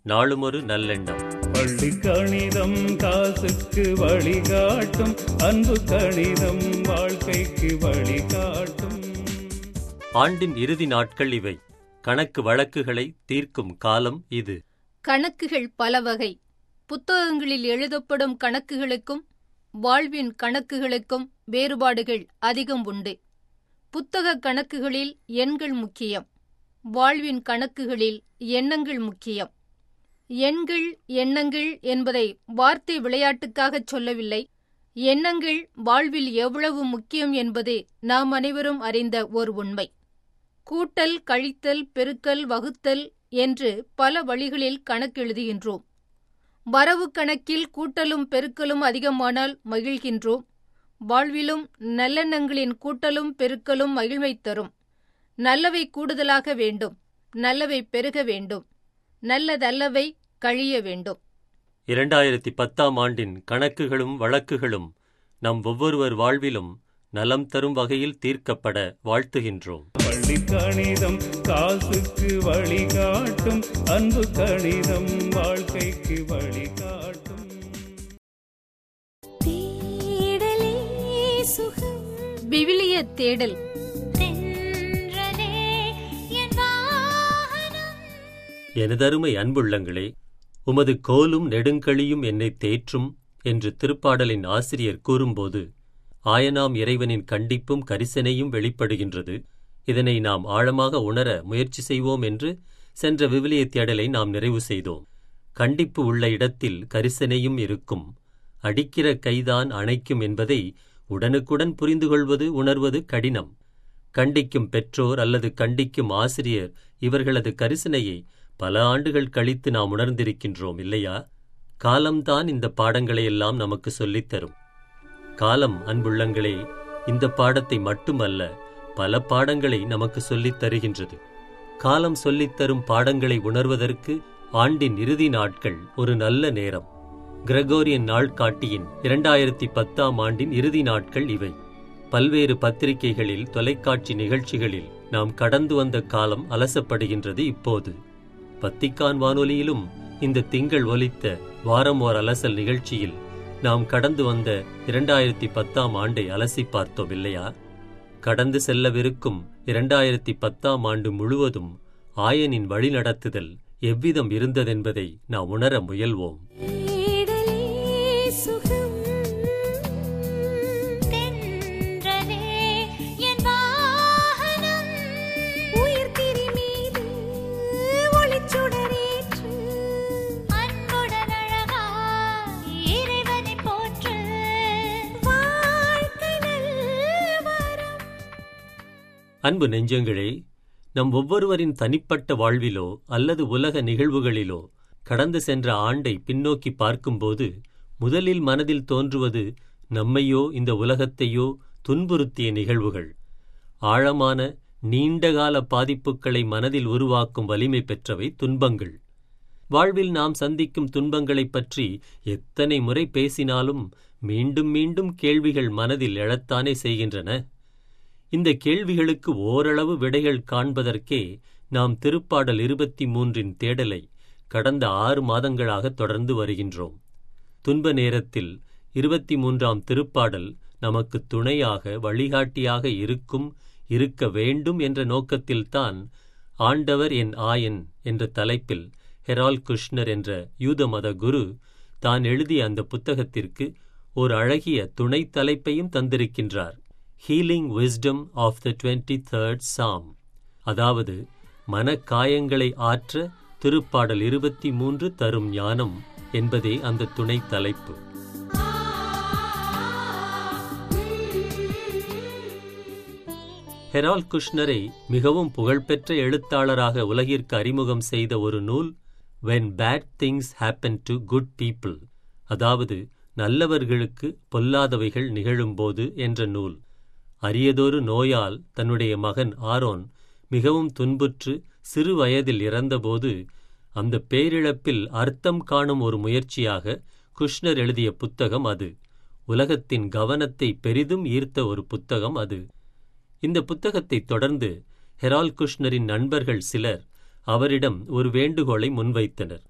நாளுமொரு நல்லெண்ணம் பள்ளி கணிதம் காசுக்கு வழிகாட்டும் அன்பு கணிதம் வாழ்க்கைக்கு வழிகாட்டும் ஆண்டின் இறுதி நாட்கள் இவை கணக்கு வழக்குகளை தீர்க்கும் காலம் இது கணக்குகள் பல வகை புத்தகங்களில் எழுதப்படும் கணக்குகளுக்கும் வாழ்வின் கணக்குகளுக்கும் வேறுபாடுகள் அதிகம் உண்டு புத்தக கணக்குகளில் எண்கள் முக்கியம் வாழ்வின் கணக்குகளில் எண்ணங்கள் முக்கியம் எண்கள் எண்ணங்கள் என்பதை வார்த்தை விளையாட்டுக்காகச் சொல்லவில்லை எண்ணங்கள் வாழ்வில் எவ்வளவு முக்கியம் என்பது நாம் அனைவரும் அறிந்த ஒரு உண்மை கூட்டல் கழித்தல் பெருக்கல் வகுத்தல் என்று பல வழிகளில் கணக்கெழுதுகின்றோம் வரவு கணக்கில் கூட்டலும் பெருக்கலும் அதிகமானால் மகிழ்கின்றோம் வாழ்விலும் நல்லெண்ணங்களின் கூட்டலும் பெருக்கலும் மகிழ்வை தரும் நல்லவை கூடுதலாக வேண்டும் நல்லவை பெருக வேண்டும் நல்லதல்லவை கழிய வேண்டும் இரண்டாயிரத்தி பத்தாம் ஆண்டின் கணக்குகளும் வழக்குகளும் நம் ஒவ்வொருவர் வாழ்விலும் நலம் தரும் வகையில் தீர்க்கப்பட வாழ்த்துகின்றோம் பள்ளி கணிதம் காசுக்கு வழிகாட்டும் அன்பு கணிதம் வாழ்க்கைக்கு வழிகாட்டும் தேடலே சுகம் விவிலிய தேடல் தென்றலே என் வாகனம் எனதருமை அன்புள்ளங்களே உமது கோலும் நெடுங்கழியும் என்னை தேற்றும் என்று திருப்பாடலின் ஆசிரியர் கூறும்போது ஆயனாம் இறைவனின் கண்டிப்பும் கரிசனையும் வெளிப்படுகின்றது இதனை நாம் ஆழமாக உணர முயற்சி செய்வோம் என்று சென்ற விவிலிய தேடலை நாம் நிறைவு செய்தோம் கண்டிப்பு உள்ள இடத்தில் கரிசனையும் இருக்கும் அடிக்கிற கைதான் அணைக்கும் என்பதை உடனுக்குடன் புரிந்து கொள்வது உணர்வது கடினம் கண்டிக்கும் பெற்றோர் அல்லது கண்டிக்கும் ஆசிரியர் இவர்களது கரிசனையை பல ஆண்டுகள் கழித்து நாம் உணர்ந்திருக்கின்றோம் இல்லையா காலம்தான் இந்த பாடங்களை எல்லாம் நமக்கு சொல்லித் தரும் காலம் அன்புள்ளங்களே இந்த பாடத்தை மட்டுமல்ல பல பாடங்களை நமக்கு சொல்லித் தருகின்றது காலம் சொல்லித் தரும் பாடங்களை உணர்வதற்கு ஆண்டின் இறுதி நாட்கள் ஒரு நல்ல நேரம் கிரகோரியன் நாள்காட்டியின் இரண்டாயிரத்தி பத்தாம் ஆண்டின் இறுதி நாட்கள் இவை பல்வேறு பத்திரிகைகளில் தொலைக்காட்சி நிகழ்ச்சிகளில் நாம் கடந்து வந்த காலம் அலசப்படுகின்றது இப்போது வத்திக்கான் வானொலியிலும் இந்த திங்கள் ஒலித்த வாரம் ஓர் அலசல் நிகழ்ச்சியில் நாம் கடந்து வந்த இரண்டாயிரத்தி பத்தாம் ஆண்டை அலசி பார்த்தோம் இல்லையா கடந்து செல்லவிருக்கும் இரண்டாயிரத்தி பத்தாம் ஆண்டு முழுவதும் ஆயனின் வழிநடத்துதல் எவ்விதம் இருந்ததென்பதை நாம் உணர முயல்வோம் தேடலே சுகம் தென்றலே என் வாகனம் உயிர்த்திரி மீது ஒளிச்சுடரேற்று அன்புடன் அழகாய் இறைவனை போற்று வாழ்க்கை நல்வரம் அன்பு நெஞ்சங்களே நம் ஒவ்வொருவரின் தனிப்பட்ட வாழ்விலோ அல்லது உலக நிகழ்வுகளிலோ கடந்து சென்ற ஆண்டை பின்னோக்கி பார்க்கும்போது முதலில் மனதில் தோன்றுவது நம்மையோ இந்த உலகத்தையோ துன்புறுத்திய நிகழ்வுகள் ஆழமான நீண்டகால பாதிப்புகளை மனதில் உருவாக்கும் வலிமை பெற்றவை துன்பங்கள் வாழ்வில் நாம் சந்திக்கும் துன்பங்களைப் பற்றி எத்தனை முறை பேசினாலும் மீண்டும் மீண்டும் கேள்விகள் மனதில் எழத்தானே செய்கின்றன இந்த கேள்விகளுக்கு ஓரளவு விடைகள் காண்பதற்கே நாம் திருப்பாடல் இருபத்தி மூன்றின் தேடலை கடந்த ஆறு மாதங்களாக தொடர்ந்து வருகின்றோம் துன்ப நேரத்தில் இருபத்தி மூன்றாம் திருப்பாடல் நமக்கு துணையாக வழிகாட்டியாக இருக்கும் இருக்க வேண்டும் என்ற நோக்கத்தில்தான் ஆண்டவர் என் ஆயன் என்ற தலைப்பில் ஹெரால் குஷ்னர் என்ற யூத மத குரு தான் எழுதிய அந்த புத்தகத்திற்கு ஒரு அழகிய துணை தலைப்பையும் தந்திருக்கின்றார் healing wisdom of the twenty third psalm அதாவது மனக்காயங்களை ஆற்ற திருப்பாடல் இருபத்தி மூன்று தரும் ஞானம் என்பதே அந்த துணை தலைப்பு ஹெரால் குஷ்னரை மிகவும் புகழ்பெற்ற எழுத்தாளராக உலகிற்கு அறிமுகம் செய்த ஒரு நூல் when bad things happen to good people அதாவது நல்லவர்களுக்கு பொல்லாதவைகள் நிகழும்போது என்ற நூல் அரியதொரு நோயால் தன்னுடைய மகன் ஆரோன் மிகவும் துன்புற்று சிறு வயதில் இறந்தபோது அந்த பேரிழப்பில் அர்த்தம் காணும் ஒரு முயற்சியாக குஷ்னர் எழுதிய புத்தகம் அது உலகத்தின் கவனத்தை பெரிதும் ஈர்த்த ஒரு புத்தகம் அது இந்த புத்தகத்தை தொடர்ந்து ஹெரால் குஷ்னரின் நண்பர்கள் சிலர் அவரிடம் ஒரு வேண்டுகோளை முன்வைத்தனர்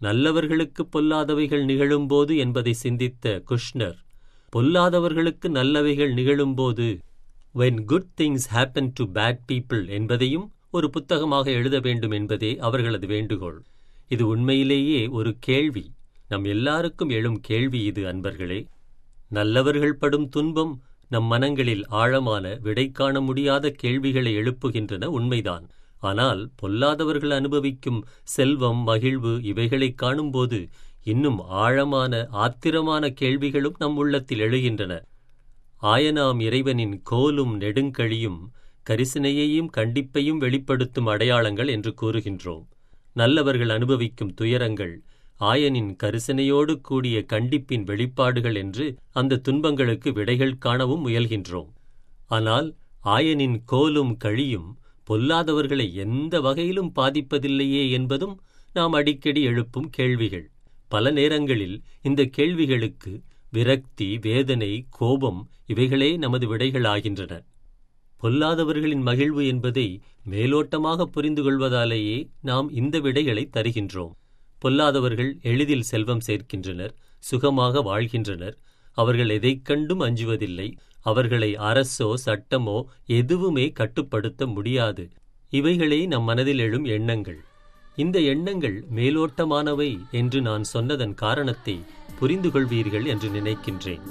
நல்லவர்களுக்கு பொல்லாதவைகள் நிகழும்போது என்பதை சிந்தித்த குஷ்னர் பொல்லாதவர்களுக்கு நல்லவைகள் நிகழும்போது when good things happen to bad people என்பதையும் ஒரு புத்தகமாக எழுத வேண்டும் என்பதே அவர்களது வேண்டுகோள் இது உண்மையிலேயே ஒரு கேள்வி நம் எல்லாருக்கும் எழும் கேள்வி இது அன்பர்களே நல்லவர்கள் படும் துன்பம் நம் மனங்களில் ஆழமான விடை காண முடியாத கேள்விகளை எழுப்புகின்றன உண்மைதான் ஆனால் பொல்லாதவர்கள் அனுபவிக்கும் செல்வம் மகிழ்வு இவைகளைக் காணும்போது இன்னும் ஆழமான ஆத்திரமான கேள்விகளும் நம் உள்ளத்தில் எழுகின்றன ஆயனாம் இறைவனின் கோலும் நெடுங்கழியும் கரிசனையையும் கண்டிப்பையும் வெளிப்படுத்தும் அடையாளங்கள் என்று கூறுகின்றோம் நல்லவர்கள் அனுபவிக்கும் துயரங்கள் ஆயனின் கரிசனையோடு கூடிய கண்டிப்பின் வெளிப்பாடுகள் என்று அந்த துன்பங்களுக்கு விடைகள் காணவும் முயல்கின்றோம் ஆனால் ஆயனின் கோலும் கழியும் பொல்லாதவர்களை எந்த வகையிலும் பாதிப்பதில்லையே என்பதும் நாம் அடிக்கடி எழுப்பும் கேள்விகள் பல நேரங்களில் இந்த கேள்விகளுக்கு விரக்தி வேதனை கோபம் இவைகளே நமது விடைகளாகின்றன பொல்லாதவர்களின் மகிழ்வு என்பதை மேலோட்டமாக புரிந்து கொள்வதாலேயே நாம் இந்த விடைகளை தருகின்றோம் பொல்லாதவர்கள் எளிதில் செல்வம் சேர்க்கின்றனர் சுகமாக வாழ்கின்றனர் அவர்கள் எதைக் கண்டும் அஞ்சுவதில்லை அவர்களை அரசோ சட்டமோ எதுவுமே கட்டுப்படுத்த முடியாது இவைகளே நம் மனதில் எழும் எண்ணங்கள் இந்த எண்ணங்கள் மேலோட்டமானவை என்று நான் சொன்னதன் காரணத்தை புரிந்து கொள்வீர்கள் என்று நினைக்கின்றேன்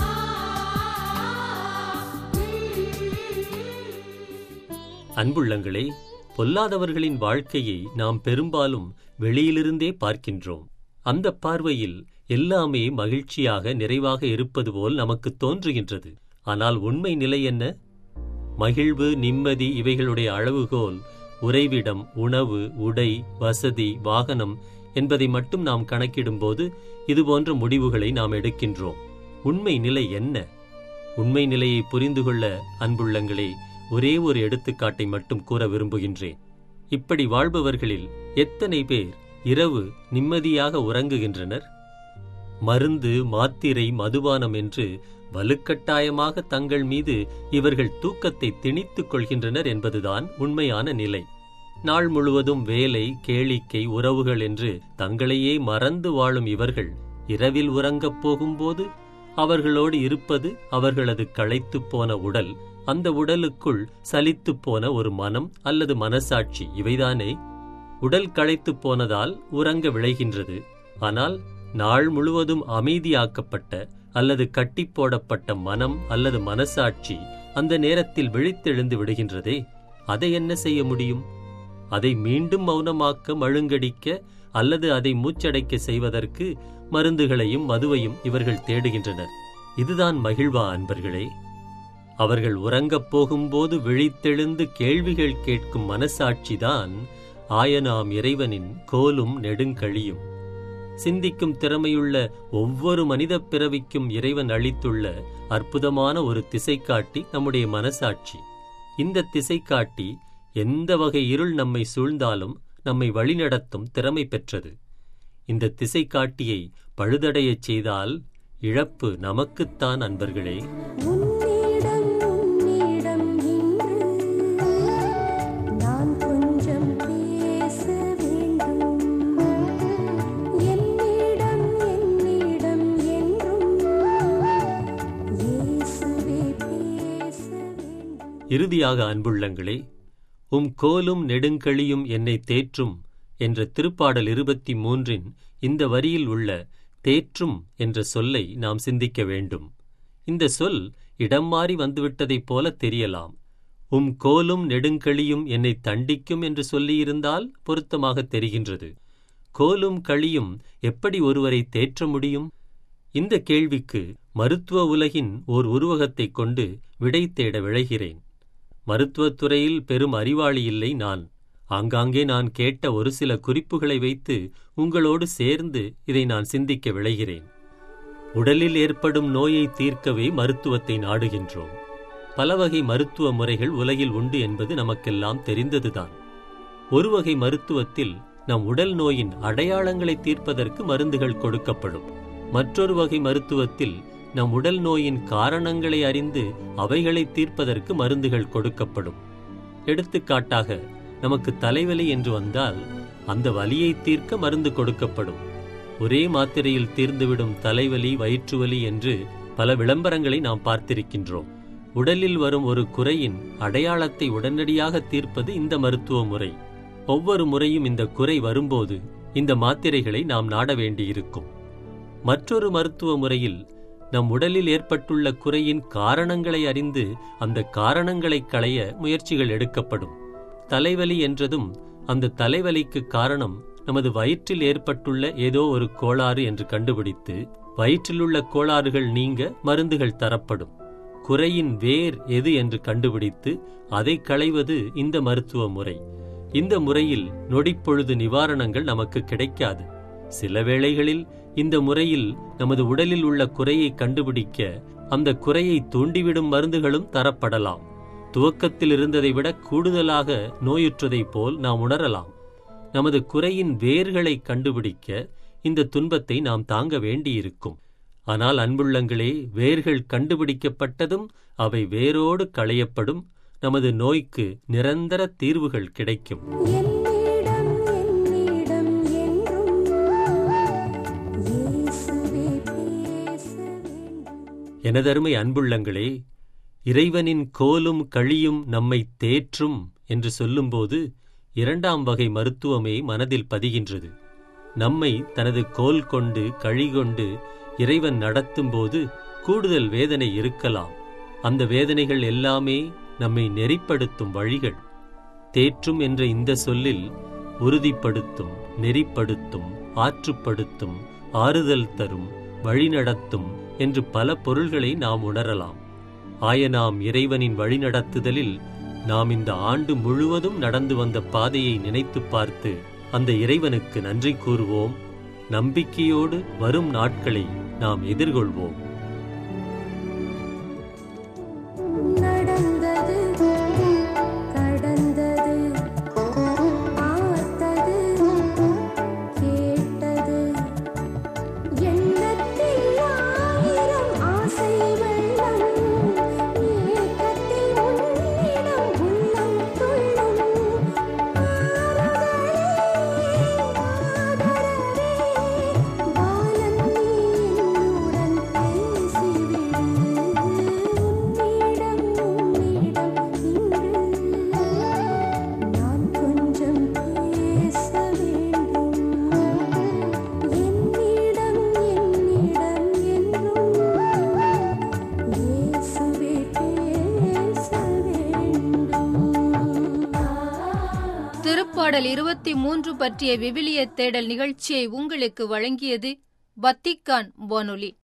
அன்புள்ளங்களே பொல்லாதவர்களின் வாழ்க்கையை நாம் பெரும்பாலும் வெளியிலிருந்தே பார்க்கின்றோம் அந்த பார்வையில் எல்லாமே மகிழ்ச்சியாக நிறைவாக இருப்பது போல் நமக்கு தோன்றுகின்றது ஆனால் உண்மை நிலை என்ன மகிழ்வு நிம்மதி இவைகளுடைய அளவுகோல் உறைவிடம் உணவு உடை வசதி வாகனம் என்பதை மட்டும் நாம் கணக்கிடும்போது இதுபோன்ற முடிவுகளை நாம் எடுக்கின்றோம் உண்மை நிலை என்ன உண்மை நிலையை புரிந்து கொள்ள அன்புள்ளங்களே ஒரே ஒரு எடுத்துக்காட்டை மட்டும் கூற விரும்புகின்றேன் இப்படி வாழ்பவர்களில் எத்தனை பேர் இரவு நிம்மதியாக உறங்குகின்றனர் மருந்து மாத்திரை மதுபானம் என்று வலுக்கட்டாயமாக தங்கள் மீது இவர்கள் தூக்கத்தை திணித்துக் கொள்கின்றனர் என்பதுதான் உண்மையான நிலை நாள் முழுவதும் வேலை கேளிக்கை உறவுகள் என்று தங்களையே மறந்து வாழும் இவர்கள் இரவில் உறங்கப் போகும்போது அவர்களோடு இருப்பது அவர்களது களைத்துப் போன உடல் அந்த உடலுக்குள் சலித்துப் போன ஒரு மனம் அல்லது மனசாட்சி இவைதானே உடல் களைத்துப் போனதால் உறங்க விளைகின்றது ஆனால் நாள் முழுவதும் அமைதியாக்கப்பட்ட அல்லது கட்டி போடப்பட்ட மனம் அல்லது மனசாட்சி அந்த நேரத்தில் விழித்தெழுந்து விடுகின்றதே அதை என்ன செய்ய முடியும் அதை மீண்டும் மௌனமாக்க மழுங்கடிக்க அல்லது அதை மூச்சடைக்க செய்வதற்கு மருந்துகளையும் மதுவையும் இவர்கள் தேடுகின்றனர் இதுதான் மகிழ்வா அன்பர்களே அவர்கள் உறங்கப் போகும்போது விழித்தெழுந்து கேள்விகள் கேட்கும் மனசாட்சிதான் ஆயனாம் இறைவனின் கோலும் நெடுங்கழியும் சிந்திக்கும் திறமையுள்ள ஒவ்வொரு மனித பிறவிக்கும் இறைவன் அளித்துள்ள அற்புதமான ஒரு திசைக்காட்டி நம்முடைய மனசாட்சி இந்த திசைக்காட்டி எந்த வகை இருள் நம்மை சூழ்ந்தாலும் நம்மை வழிநடத்தும் திறமை பெற்றது இந்த திசைக்காட்டியை பழுதடையச் செய்தால் இழப்பு நமக்குத்தான் அன்பர்களே உன்னிடம் உன்னிடம் இன்று நான் கொஞ்சம் பேச வேண்டும் என்னிடம் என்னிடம் என்றும் இயேசுவே பேச வேண்டும் இறுதியாக அன்புள்ளங்களே உம் கோலும் நெடுங்கழியும் என்னை தேற்றும் என்ற திருப்பாடல் இருபத்தி மூன்றின் இந்த வரியில் உள்ள தேற்றும் என்ற சொல்லை நாம் சிந்திக்க வேண்டும் இந்த சொல் இடம் மாறி வந்துவிட்டதைப் போல தெரியலாம் உம் கோலும் நெடுங்கழியும் என்னை தண்டிக்கும் என்று சொல்லியிருந்தால் பொருத்தமாக தெரிகின்றது கோலும் களியும் எப்படி ஒருவரை தேற்ற முடியும் இந்த கேள்விக்கு மருத்துவ உலகின் ஓர் உருவகத்தைக் கொண்டு விடை தேட விழைகிறேன் மருத்துவத் துறையில் பெரும் அறிவாளி இல்லை நான் ஆங்காங்கே நான் கேட்ட ஒரு சில குறிப்புகளை வைத்து உங்களோடு சேர்ந்து இதை நான் சிந்திக்க விழைகிறேன் உடலில் ஏற்படும் நோயை தீர்க்கவே மருத்துவத்தை நாடுகின்றோம் பல வகை மருத்துவ முறைகள் உலகில் உண்டு என்பது நமக்கெல்லாம் தெரிந்ததுதான் ஒரு வகை மருத்துவத்தில் நம் உடல் நோயின் அடையாளங்களை தீர்ப்பதற்கு மருந்துகள் கொடுக்கப்படும் மற்றொரு வகை மருத்துவத்தில் நம் உடல் நோயின் காரணங்களை அறிந்து அவைகளை தீர்ப்பதற்கு மருந்துகள் கொடுக்கப்படும் எடுத்துக்காட்டாக நமக்கு தலைவலி என்று வந்தால் அந்த வலியை தீர்க்க மருந்து கொடுக்கப்படும் ஒரே மாத்திரையில் தீர்ந்துவிடும் தலைவலி வயிற்றுவலி என்று பல விளம்பரங்களை நாம் பார்த்திருக்கின்றோம் உடலில் வரும் ஒரு குறையின் அடையாளத்தை உடனடியாக தீர்ப்பது இந்த மருத்துவ முறை ஒவ்வொரு முறையும் இந்த குறை வரும்போது இந்த மாத்திரைகளை நாம் நாட வேண்டியிருக்கும் மற்றொரு மருத்துவ முறையில் நம் உடலில் ஏற்பட்டுள்ள குறையின் காரணங்களை அறிந்து அந்த காரணங்களை களைய முயற்சிகள் எடுக்கப்படும் தலைவலி என்றதும் அந்த தலைவலிக்கு காரணம் நமது வயிற்றில் ஏற்பட்டுள்ள ஏதோ ஒரு கோளாறு என்று கண்டுபிடித்து வயிற்றிலுள்ள கோளாறுகள் நீங்க மருந்துகள் தரப்படும் குறையின் வேர் எது என்று கண்டுபிடித்து அதை களைவது இந்த மருத்துவ முறை இந்த முறையில் நொடிப்பொழுது நிவாரணங்கள் நமக்கு கிடைக்காது சில வேளைகளில் இந்த முறையில் நமது உடலில் உள்ள குறையை கண்டுபிடிக்க அந்த குறையை தூண்டிவிடும் மருந்துகளும் தரப்படலாம் துவக்கத்தில் இருந்ததை விட கூடுதலாக நோயுற்றதைப் போல் நாம் உணரலாம் நமது குறையின் வேர்களை கண்டுபிடிக்க இந்த துன்பத்தை நாம் தாங்க வேண்டியிருக்கும் ஆனால் அன்புள்ளங்களே வேர்கள் கண்டுபிடிக்கப்பட்டதும் அவை வேரோடு களையப்படும் நமது நோய்க்கு நிரந்தர தீர்வுகள் கிடைக்கும் என்னிடம் என்னிடம் என்றும் இயேசுவே பேச வேண்டும் எனதருமை அன்புள்ளங்களே இறைவனின் கோலும் கழியும் நம்மை தேற்றும் என்று சொல்லும்போது இரண்டாம் வகை மருத்துவமே மனதில் பதிகின்றது நம்மை தனது கோல் கொண்டு கழி கொண்டு இறைவன் நடத்தும்போது கூடுதல் வேதனை இருக்கலாம் அந்த வேதனைகள் எல்லாமே நம்மை நெறிப்படுத்தும் வழிகள் தேற்றும் என்ற இந்த சொல்லில் உறுதிப்படுத்தும் நெறிப்படுத்தும் ஆற்றுப்படுத்தும் ஆறுதல் தரும் வழிநடத்தும் என்று பல பொருள்களை நாம் உணரலாம் ஆயனாம் இறைவனின் வழிநடத்துதலில் நாம் இந்த ஆண்டு முழுவதும் நடந்து வந்த பாதையை நினைத்துப் பார்த்து அந்த இறைவனுக்கு நன்றி கூறுவோம் நம்பிக்கையோடு வரும் நாட்களை நாம் எதிர்கொள்வோம் நடந்தது கடந்தது பார்த்தது கேட்டது எண்ணத்தில் ஆயிரம் ஆசை வெள்ளம் ஏக்கத்தில் உன்னிடம் உள்ளம் துள்ளும் ஆறுதலே ஆதரவே பாலன் நீ என்னுடன் பேசிவிடு உன்னிடம் உன்னிடம் இன்று நான் கொஞ்சம் பேச வேண்டும் என்னிடம் என்னிடம் என்றும் இயேசுவே பேச வேண்டும் திருப்பாடல் இருபத்தி மூன்று பற்றிய விவிலிய தேடல் நிகழ்ச்சியை உங்களுக்கு வழங்கியது வத்திக்கான் வானொலி